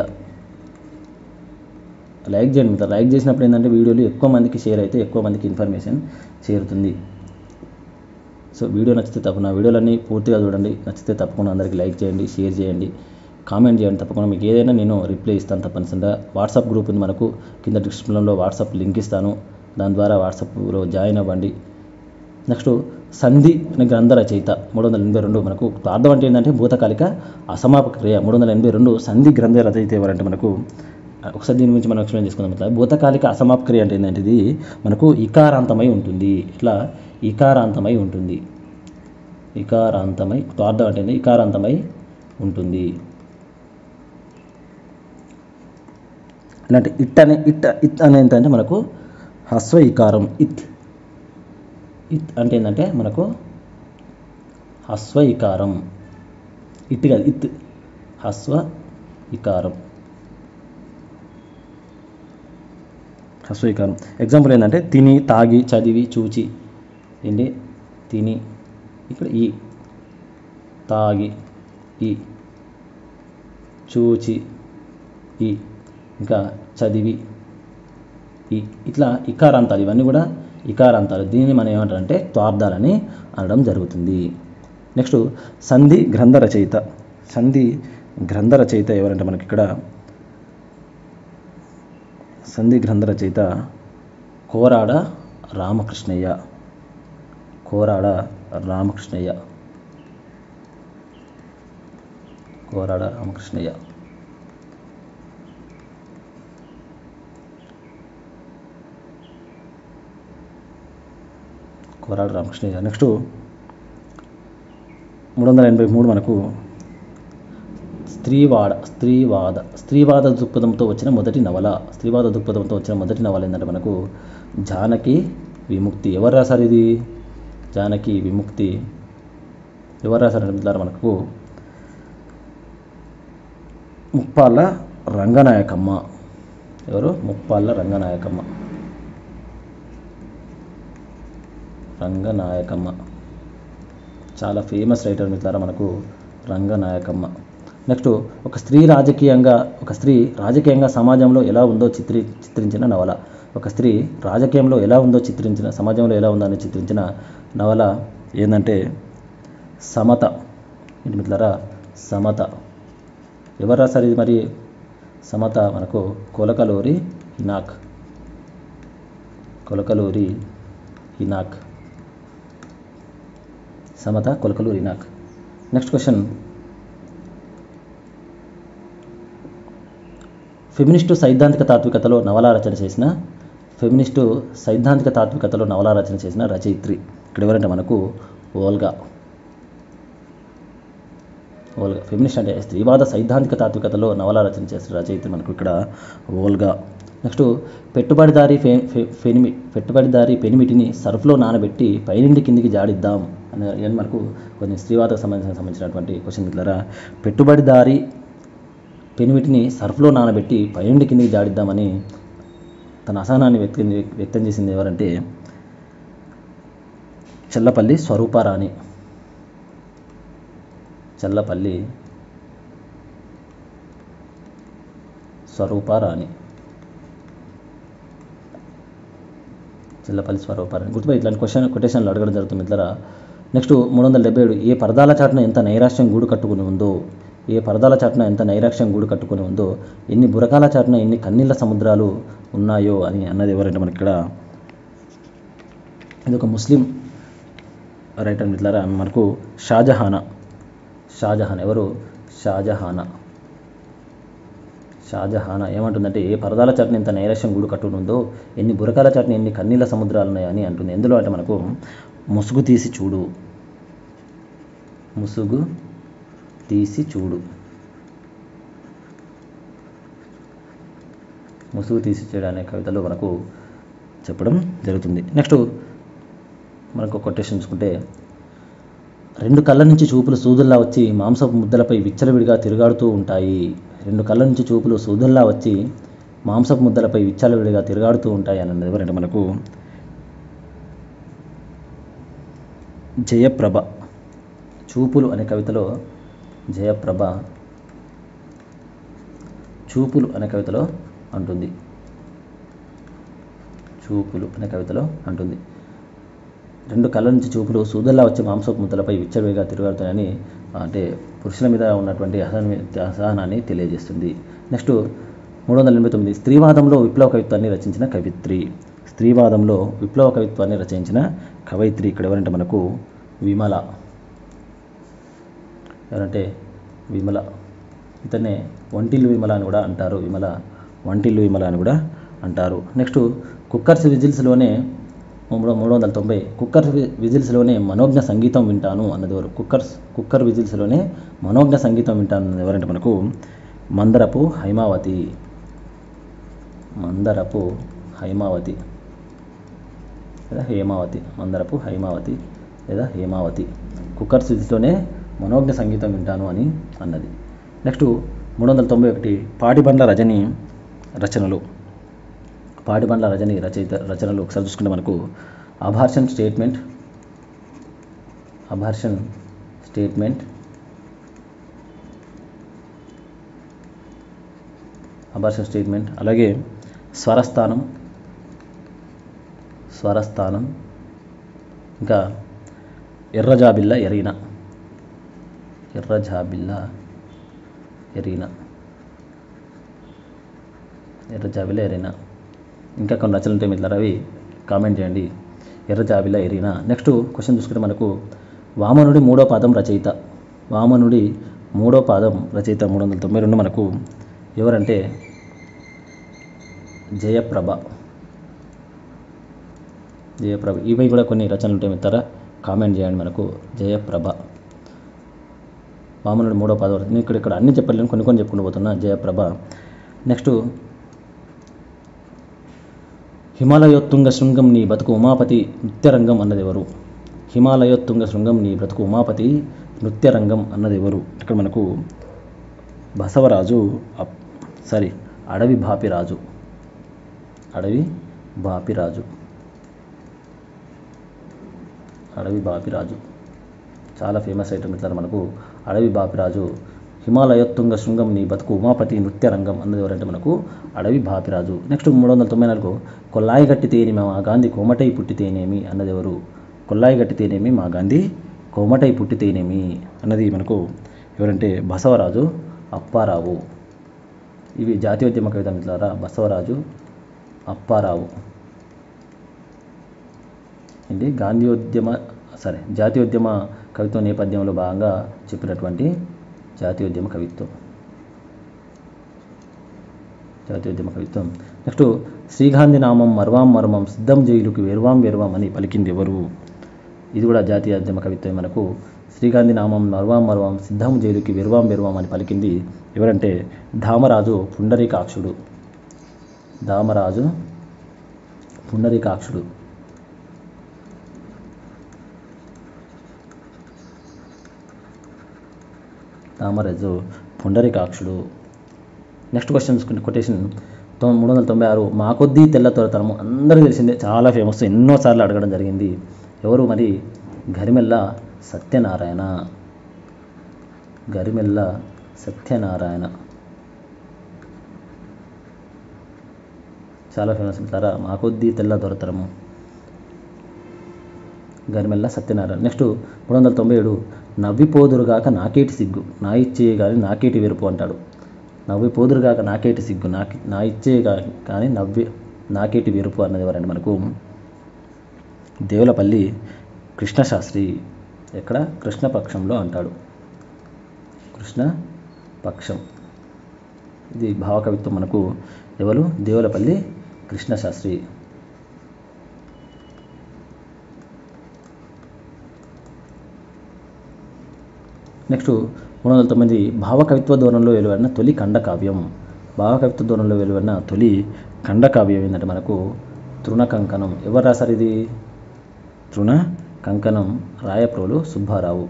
లైక్ చేయండి మిత్రులు లైక్ చేసినప్పుడు ఏంటంటే వీడియోలు ఎక్కువ మందికి షేర్ అయితే ఎక్కువ మందికి ఇన్ఫర్మేషన్ చేరుతుంది సో వీడియో నచ్చితే తప్ప నా వీడియోలన్నీ పూర్తిగా చూడండి నచ్చితే తప్పకుండా అందరికీ లైక్ చేయండి షేర్ చేయండి కామెంట్ చేయండి తప్పకుండా మీకు ఏదైనా నేను రిప్లై ఇస్తాను తప్పనిసరిగా వాట్సాప్ గ్రూప్ ఉంది మనకు కింద డిస్క్రిప్షన్లో వాట్సాప్ లింక్ ఇస్తాను దాని ద్వారా వాట్సాప్లో జాయిన్ అవ్వండి నెక్స్ట్ సంధి అనే గ్రంథ రచయిత మూడు వందల ఎనభై రెండు మనకు అర్థం అంటే ఏంటంటే భూతకాలిక అసమాపక క్రియ మూడు వందల ఎనభై రెండు సంధి గ్రంథ రచయిత ఎవరంటే మనకు ఒకసారి దీని గురించి మనం ఎక్స్ప్లెయిన్ చేసుకుందాం ఇట్లా భూతకాలిక అసమాపక క్రియ అంటే ఏంటంటే ఇది మనకు ఇకారాంతమై ఉంటుంది ఇట్లా ఇకారాంతమై ఉంటుంది ఇకారాంతమై అర్థం అంటే ఏంది? ఇకారాంతమై ఉంటుంది ఇలాంటి ఇట్ అనే ఇట్ ఇట్ అనే ఏంటంటే మనకు హస్వ ఇకారం ఇత్ ఇత్ అంటే ఏంటంటే మనకు హస్వ ఇకారం ఇట్ కాదు ఇత్ హస్వ ఇకారం హస్వ ఇకారం ఎగ్జాంపుల్ ఏంటంటే తిని తాగి చదివి చూచి ఏంటి తిని ఇక్కడ ఈ తాగి ఈ చూచి ఈ ఇంకా చదివి ఈ ఇట్లా ఇకారాంతాలు ఇవన్నీ కూడా ఇకారాంతాలు దీనిని మనం ఏమంటారంటే త్వార్థాలని అనడం జరుగుతుంది నెక్స్ట్ సంధి గ్రంథ రచయిత సంధి గ్రంథ రచయిత ఎవరంటే మనకి ఇక్కడ సంధి గ్రంథ రచయిత కోరాడ రామకృష్ణయ్య కోరాడ రామకృష్ణయ్య కోరాడ రామకృష్ణయ్య కోరాడ రామకృష్ణయ్య నెక్స్ట్ మూడు వందల ఎనభై మూడు మనకు స్త్రీవాద స్త్రీవాద స్త్రీవాద దృక్పథంతో వచ్చిన మొదటి నవల స్త్రీవాద దృక్పథంతో వచ్చిన మొదటి నవల ఏంటంటే మనకు జానకి విముక్తి ఎవరు రాశారు ఇది జానకి విముక్తి ఎవరు రాశారంటే మిత్రులారా మనకు ముప్పాళ్ళ రంగనాయకమ్మ ఎవరు ముప్పాళ్ళ రంగనాయకమ్మ రంగనాయకమ్మ చాలా ఫేమస్ రైటర్ మిత్రులారా మనకు రంగనాయకమ్మ నెక్స్ట్ ఒక స్త్రీ రాజకీయంగా ఒక స్త్రీ రాజకీయంగా సమాజంలో ఎలా ఉందో చిత్రీ చిత్రించిన నవల ఒక స్త్రీ రాజకీయంలో ఎలా ఉందో చిత్రించిన సమాజంలో ఎలా ఉందో అని చిత్రించిన నవల ఏంటంటే సమత ఏంటి మిత్రులారా సమత ఎవరు రాశారు ఇది మరి సమత మనకు Kolakaluri Enoch Kolakaluri Enoch Samata Kolakaluri Enoch next question feminist సైద్ధాంతిక తాత్వికతలో నవలా రచన చేసిన ఫెమినిస్టు సైద్ధాంతిక తాత్వికతలో నవలా రచన చేసిన రచయిత్రి ఇక్కడ ఎవరంటే మనకు ఓల్గా ఓల్గా ఫెమినిస్ట్ అంటే స్త్రీవాద సైద్ధాంతిక తాత్వికతలో నవలా రచన చేసిన రచయిత్రి మనకు ఇక్కడ ఓల్గా నెక్స్ట్ పెట్టుబడిదారి ఫె ఫె- ఫెనిమి పెట్టుబడిదారి పెనిమిటిని సర్ఫ్లో నానబెట్టి పైనుండి కిందికి జాడిద్దాం అని అని మనకు కొన్ని స్త్రీవాదకు సంబంధించిన సంబంధించినటువంటి క్వశ్చన్ మిత్రులారా పెట్టుబడిదారి పెనిమిటిని సర్ఫ్లో నానబెట్టి పైనుండి కిందికి జాడిద్దామని తన అసహనాన్ని వ్యక్తం వ్యక్తం చేసింది ఎవరంటే చెల్లపల్లి స్వరూపారాణి చెల్లపల్లి స్వరూపారాణి చెల్లపల్లి స్వరూపారాణి గుర్తుపై ఇట్లాంటి క్వశ్చన్ కొటేషన్లు అడగడం జరుగుతుంది ఇట్లా నెక్స్ట్ మూడు వందల డెబ్బై ఏడు ఏ పరదాల చాటున ఎంత నైరాశ్యం గూడు కట్టుకుని ఉందో ఏ పరదాల చాటున ఎంత నైరాశ్యం గూడు కట్టుకుని ఉందో ఎన్ని బురకాల చాటున ఎన్ని కన్నీళ్ళ సముద్రాలు ఉన్నాయో అని అన్నది ఎవరంటే మనకి ఇక్కడ ఇది ఒక ముస్లిం రైటర్ మిత్రులారా మనకు షాజహానా షాజహాన్ ఎవరు షాజహానా షాజహానా ఏమంటుందంటే ఏ పరదాల చాటున ఎంత నైరాశ్యం గూడు కట్టుకుని ఉందో ఎన్ని బురకాల చాటున ఎన్ని కన్నీళ్ళ సముద్రాలు ఉన్నాయని అంటుంది ఎందులో అంటే మనకు ముసుగు తీసి చూడు ముసుగు తీసి చూడు ముసుగు తీసి చూడు అనే కవితలో మనకు చెప్పడం జరుగుతుంది నెక్స్ట్ మనకు కొటేషన్ చూసుకుంటే రెండు కళ్ళ నుంచి చూపులు సూదుల్లా వచ్చి మాంసపు ముద్దలపై విచ్చలవిడిగా తిరుగాడుతూ ఉంటాయి రెండు కళ్ళ నుంచి చూపులు సూదుల్లా వచ్చి మాంసపు ముద్దలపై విచ్చలవిడిగా తిరుగాడుతూ ఉంటాయి అని అన్నది ఎవరంటే మనకు జయప్రభ చూపులు అనే కవితలో జయప్రభ చూపులు అనే కవితలో అంటుంది చూపులు అనే కవితలో అంటుంది రెండు కళ్ళ నుంచి చూపులు సూదుల్లా వచ్చే మాంసపు ముద్దలపై విచ్చలవిడిగా తిరుగుతాయని అంటే పురుషుల మీద ఉన్నటువంటి అసహన అసహనాన్ని తెలియజేస్తుంది నెక్స్ట్ మూడు వందల ఎనభై తొమ్మిది స్త్రీవాదంలో విప్లవ కవిత్వాన్ని రచించిన కవిత్రి స్త్రీవాదంలో విప్లవ కవిత్వాన్ని రచించిన కవయిత్రి ఇక్కడ ఎవరంటే మనకు విమల ఎవరంటే విమల ఇతనే వంటిల్లు విమల అని కూడా అంటారు విమల వంటిల్లు విమల అని కూడా అంటారు నెక్స్ట్ కుక్కర్స్ విజిల్స్లోనే మూడు మూడు వందల తొంభై కుక్కర్ వి- విజిల్స్లోనే మనోజ్ఞ సంగీతం వింటాను అన్నది ఎవరు కుక్కర్స్ కుక్కర్ విజిల్స్లోనే మనోజ్ఞ సంగీతం వింటాను అన్నది ఎవరంటే మనకు మందరపు హైమావతి మందరపు హైమావతి లేదా హేమావతి మందరపు హైమావతి లేదా హేమావతి కుక్కర్ విజిల్స్లోనే మనోజ్ఞ సంగీతం వింటాను అని అన్నది నెక్స్ట్ మూడు వందల తొంభై ఒకటి పాటిబండ్ల రజని రచనలు పాటిబండ్ల రజని రచయిత రచనలు ఒకసారి చూసుకుంటే మనకు abortion statement abortion statement abortion statement అలాగే స్వరస్థానం స్వరస్థానం ఇంకా ఎర్రజాబిల్ల ఎరీన ఎర్రజాబిల్ల ఎరీనా ఎర్ర జాబిల ఎరీనా ఇంకా కొన్ని రచనలు ఉంటాయి మిత్రులారా అవి కామెంట్ చేయండి ఎర్ర జాబిల ఎరీనా నెక్స్ట్ క్వశ్చన్ చూసుకుంటే మనకు వామనుడి మూడో పాదం రచయిత వామనుడి మూడో పాదం రచయిత మూడు వందల తొంభై రెండు మనకు ఎవరంటే జయప్రభ జయప్రభ ఇవి కూడా కొన్ని రచనలు ఉంటాయి మిత్రులారా కామెంట్ చేయండి మనకు జయప్రభ వామనుడు మూడో పదవ నేను ఇక్కడ ఇక్కడ అన్ని చెప్పలేను కొన్ని కొన్ని చెప్పుకుంటూ పోతున్నా జయప్రభ నెక్స్ట్ హిమాలయోత్తుంగ శృంగం నీ బతుకు ఉమాపతి నృత్యరంగం అన్నది ఎవరు హిమాలయోత్తుంగ శృంగం నీ బ్రతుకు ఉమాపతి నృత్యరంగం అన్నది ఎవరు ఇక్కడ మనకు బసవరాజు అప్- సారీ అడవి బాపిరాజు అడవి బాపిరాజు అడవి బాపిరాజు చాలా ఫేమస్ ఐటమ్ ఇట్లా మనకు అడవి బాపిరాజు హిమాలయోత్తుంగ శృంగం నీ బతుకు ఉమాపతి నృత్య రంగం అన్నది ఎవరంటే మనకు అడవి బాపిరాజు నెక్స్ట్ మూడు వందల తొంభై నాలుగు కొల్లాయి గట్టి తేనేమి మా గాంధీ కోమటై పుట్టితేనేమి అన్నది ఎవరు కొల్లాయి గట్టి తేనేమి మా గాంధీ కోమటై పుట్టితేనేమి అన్నది మనకు ఎవరంటే బసవరాజు అప్పారావు ఇవి జాతీయోద్యమ కవిత మిత్రులారా బసవరాజు అప్పారావు ఏంటి గాంధీయోద్యమ సరే జాతీయోద్యమ కవిత్వం నేపథ్యంలో భాగంగా చెప్పినటువంటి జాతీయోద్యమ కవిత్వం జాతీయోద్యమ కవిత్వం నెక్స్ట్ శ్రీగాంధీ నామం మర్వాం మర్మం సిద్ధం జైలుకి వేర్వాం వేర్వాం అని పలికింది ఎవరు ఇది కూడా జాతీయోద్యమ కవిత్వం మనకు శ్రీగాంధీ నామం మర్వాం మర్వాం సిద్ధం జైలుకి వెర్వాం వెర్వాం అని పలికింది ఎవరంటే ధామరాజు పుండరీకాక్షుడు ధామరాజు పుండరీకాక్షుడు రామరాజు పుండరీకాక్షుడు నెక్స్ట్ క్వశ్చన్ చూసుకుంటే కొటేషన్ తొ- మూడు వందల తొంభై ఆరు మా కొద్దీ తెల్ల తొరతనము అందరికీ తెలిసిందే చాలా ఫేమస్ ఎన్నోసార్లు అడగడం జరిగింది ఎవరు మరి గరిమెల్ల సత్యనారాయణ గరిమెల్ల సత్యనారాయణ చాలా ఫేమస్ మిత్రులారా మా కొద్దీ తెల్ల దొరతరము గరిమెల్ల సత్యనారాయణ నెక్స్ట్ మూడు వందల తొంభై ఏడు నవ్విపోదురుగాక నాకేటి సిగ్గు నా ఇచ్చే కానీ నాకేటి వెరుపు అంటాడు నవ్విపోదురుగాక నాకేటి సిగ్గు నాకి నా ఇచ్చే గా- కానీ నవ్వి నాకేటి వెరుపు అన్నది ఎవరండి మనకు దేవులపల్లి కృష్ణశాస్త్రి ఎక్కడ కృష్ణపక్షంలో అంటాడు కృష్ణ పక్షం ఇది భావకవిత్వం మనకు ఎవరు దేవులపల్లి కృష్ణశాస్త్రి నెక్స్ట్ మూడు వందల తొమ్మిది భావకవిత్వ ధోరణిలో వెలువడిన తొలి ఖండకావ్యం భావకవిత్వ ధోరణిలో వెలువడిన తొలి ఖండకావ్యం ఏంటంటే మనకు తృణ కంకణం ఎవరు రాశారు ఇది తృణ కంకణం రాయప్రోలు సుబ్బారావు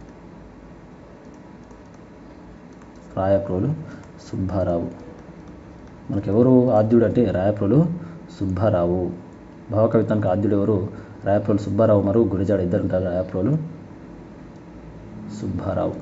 రాయప్రోలు సుబ్బారావు మనకెవరు ఆద్యుడు అంటే రాయప్రోలు సుబ్బారావు భావకవిత్వానికి ఆద్యుడు ఎవరు రాయప్రోలు సుబ్బారావు మరియు గురిజాడ ఇద్దరు ఉంటారు రాయప్రోలు సుబ్బారావు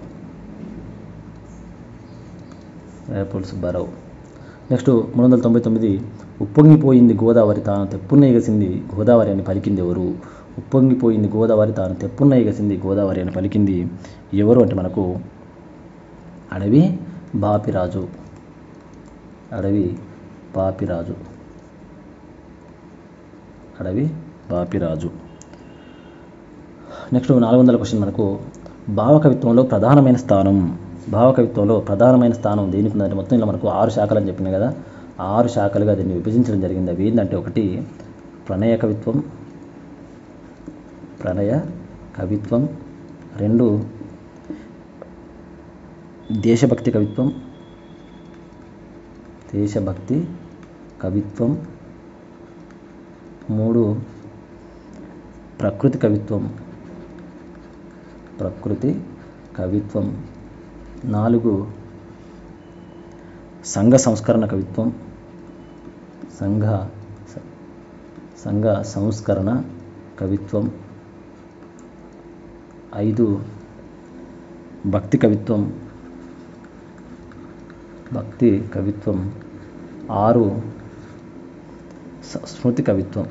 రేపూల్ సుబ్బారావు నెక్స్ట్ మూడు వందల తొంభై తొమ్మిది ఉప్పొంగిపోయింది గోదావరి తాను తెప్పున్న ఎగసింది గోదావరి అని పలికింది ఎవరు ఉప్పొంగిపోయింది గోదావరి తాను తెప్పున్న ఎగసింది గోదావరి అని పలికింది ఎవరు అంటే మనకు అడవి బాపిరాజు అడవి బాపిరాజు అడవి బాపిరాజు నెక్స్ట్ నాలుగు వందల క్వశ్చన్ మనకు భావకవిత్వంలో ప్రధానమైన స్థానం భావకవిత్వంలో ప్రధానమైన స్థానం దేనికి ఉందంటే మొత్తం ఇలా మనకు ఆరు శాఖలు అని చెప్పిన కదా ఆ ఆరు శాఖలుగా దీన్ని విభజించడం జరిగింది అవి ఏంటంటే ఒకటి ప్రణయ కవిత్వం ప్రణయ కవిత్వం రెండు దేశభక్తి కవిత్వం దేశభక్తి కవిత్వం మూడు ప్రకృతి కవిత్వం ప్రకృతి కవిత్వం నాలుగు సంఘ సంస్కరణ కవిత్వం సంఘ సంఘ సంస్కరణ కవిత్వం ఐదు భక్తి కవిత్వం భక్తి కవిత్వం ఆరు స- స్మృతి కవిత్వం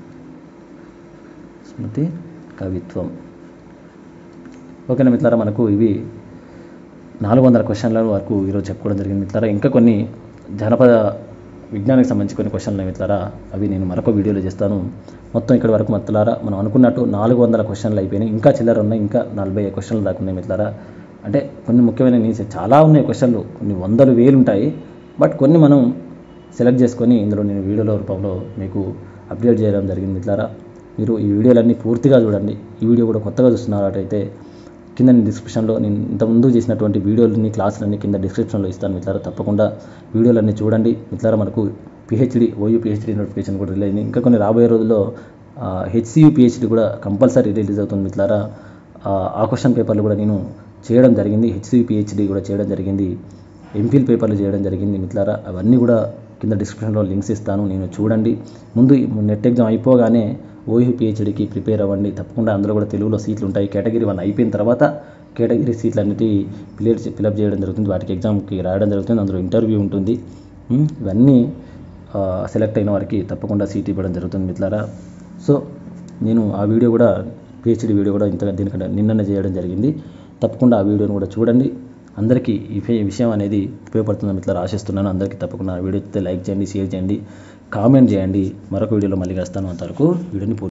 స్మృతి కవిత్వం ఓకేనా మిత్రులారా మనకు ఇవి నాలుగు వందల క్వశ్చన్ల వరకు ఈరోజు చెప్పుకోవడం జరిగింది మిత్రులారా ఇంకా కొన్ని జానపద విజ్ఞానానికి సంబంధించి కొన్ని క్వశ్చన్లు మిత్రులారా అవి నేను మరొక వీడియోలో చేస్తాను మొత్తం ఇక్కడ వరకు మిత్రులారా మనం అనుకున్నట్టు నాలుగు వందల క్వశ్చన్లు అయిపోయినాయి ఇంకా చిల్లర ఉన్నాయి ఇంకా నలభై క్వశ్చన్లు దాకా ఉన్నాయి మిత్రులారా అంటే కొన్ని ముఖ్యమైన న్యూస్ చాలా ఉన్నాయి క్వశ్చన్లు కొన్ని వందలు వేలు ఉంటాయి బట్ కొన్ని మనం సెలెక్ట్ చేసుకొని ఇందులో నేను వీడియోల రూపంలో మీకు అప్డేట్ చేయడం జరిగింది మిత్రులారా మీరు ఈ వీడియోలన్నీ పూర్తిగా చూడండి ఈ వీడియో కూడా కొత్తగా చూస్తున్నారటైతే కింద నేను డిస్క్రిప్షన్లో నేను ఇంతకుముందు చేసినటువంటి వీడియోలన్నీ క్లాసులన్నీ కింద డిస్క్రిప్షన్లో ఇస్తాను మిత్రులారా తప్పకుండా వీడియోలన్నీ చూడండి మిత్రులారా మనకు పిహెచ్డి ఓయూ పిహెచ్డి నోటిఫికేషన్ కూడా రిలీజ్ అయింది ఇంకా కొన్ని రాబోయే రోజుల్లో హెచ్సియు పిహెచ్డి కూడా కంపల్సరీ రిలీజ్ అవుతుంది మిత్రులారా ఆ, ఆ క్వశ్చన్ పేపర్లు కూడా నేను చేయడం జరిగింది హెచ్సియు పిహెచ్డి కూడా చేయడం జరిగింది ఎంఫిల్ పేపర్లు చేయడం జరిగింది మిత్రులారా అవన్నీ కూడా కింద డిస్క్రిప్షన్లో లింక్స్ ఇస్తాను నేను చూడండి ముందు ఈ నెట్ ఎగ్జామ్ అయిపోగానే ఓయూ పిహెచ్డికి ప్రిపేర్ అవ్వండి తప్పకుండా అందులో కూడా తెలుగులో సీట్లు ఉంటాయి కేటగిరీ వన్ అయిపోయిన తర్వాత కేటగిరీ సీట్లు అన్నిటి ఫిలప్ ఫిలప్ చేయడం జరుగుతుంది వాటికి ఎగ్జామ్కి రాయడం జరుగుతుంది అందులో ఇంటర్వ్యూ ఉంటుంది ఉమ్, ఇవన్నీ సెలెక్ట్ అయిన వారికి తప్పకుండా సీట్ ఇవ్వడం జరుగుతుంది మిత్రులారా సో నేను ఆ వీడియో కూడా పిహెచ్డి వీడియో కూడా ఇంత దీనికంటే నిన్ననే చేయడం జరిగింది తప్పకుండా ఆ వీడియోని కూడా చూడండి అందరికీ ఈ ఫే- ఈ విషయం అనేది ఉపయోగపడుతుందని ఇట్లా ఆశిస్తున్నాను అందరికీ తప్పకుండా ఆ వీడియో అయితే లైక్ చేయండి షేర్ చేయండి కామెంట్ చేయండి మరొక వీడియోలో మళ్ళీ కలుస్తాను అంతవరకు వీడియోని పూర్తి